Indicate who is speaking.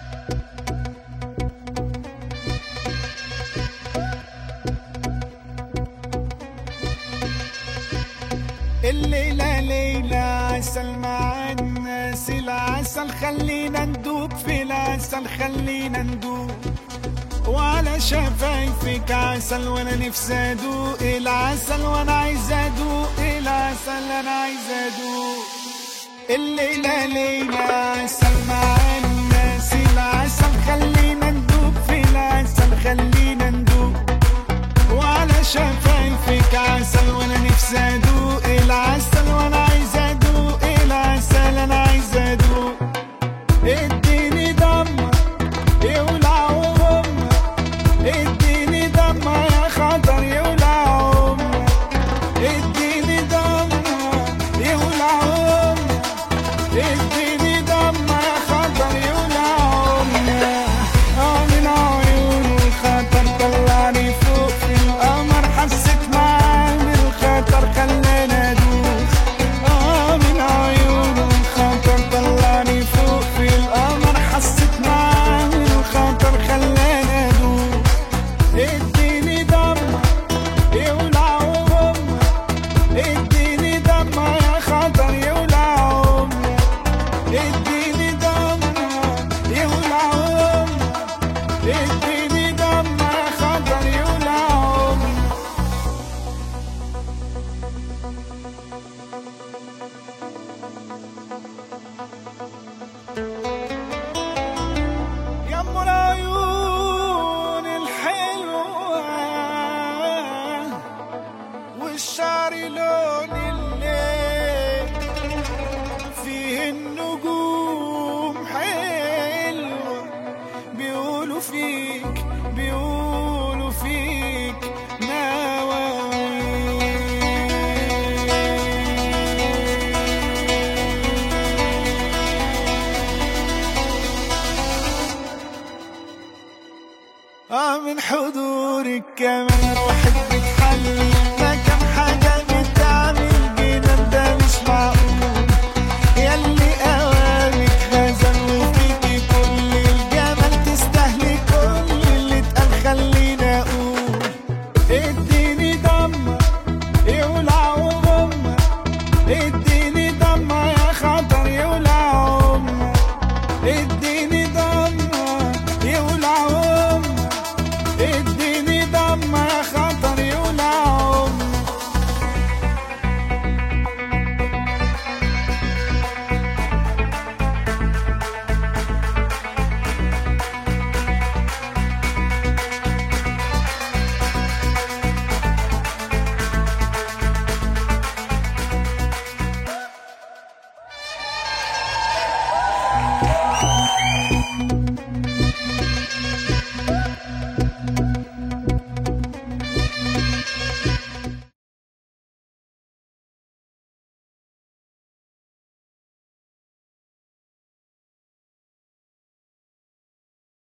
Speaker 1: الليلة ليلة عسل مع الناس العسل خلينا ندوب في العسل خلينا ندوب وعلى شفايفك عسل وانا نفسي ادوق العسل وانا عايز ادوق العسل انا عايز ادوق الليلة ليلة عسل مع الناس العسل خلينا ندوب في العسل خلينا ندوب وعلى شفايفك عسل وانا نفسي ادوق العسل وانا عايز ادوق العسل انا عايز ادوق اديني دمك يولع وامك اديني دمك يا خطر يولع امك اديني دمك يولع امك اديني دمك يا خطر يولع امك اه من عيون الخطر طلعني فوق في القمر حسيت معاه بالخطر خلاني ادوخ اه من عيون الخطر طلعني فوق في القمر حسيت معاه بالخطر خلاني ادوخ اديني دمك يولع وامك اديني دمك يا خطر يولع امك اديني دمك يولع امك اديني دمك يا خطر يولع امك يا ام العيون الحلوة والشعر لون الليل فيه النجوم حلوة بيقولوا فيك بيقولوا فيك اه من حضورك كمان روحك بتحلي ما كم حاجة بتعمل جنان ده مش معقول ياللي اوامك غزل وفيكي كل الجمال تستاهلي كل اللي اتقال خليني اقول اديني دمك يولع وغمك اديني دمك يا خطر يولع امك اديني دمك يولع امك اديني دمك يا خطر يولع امك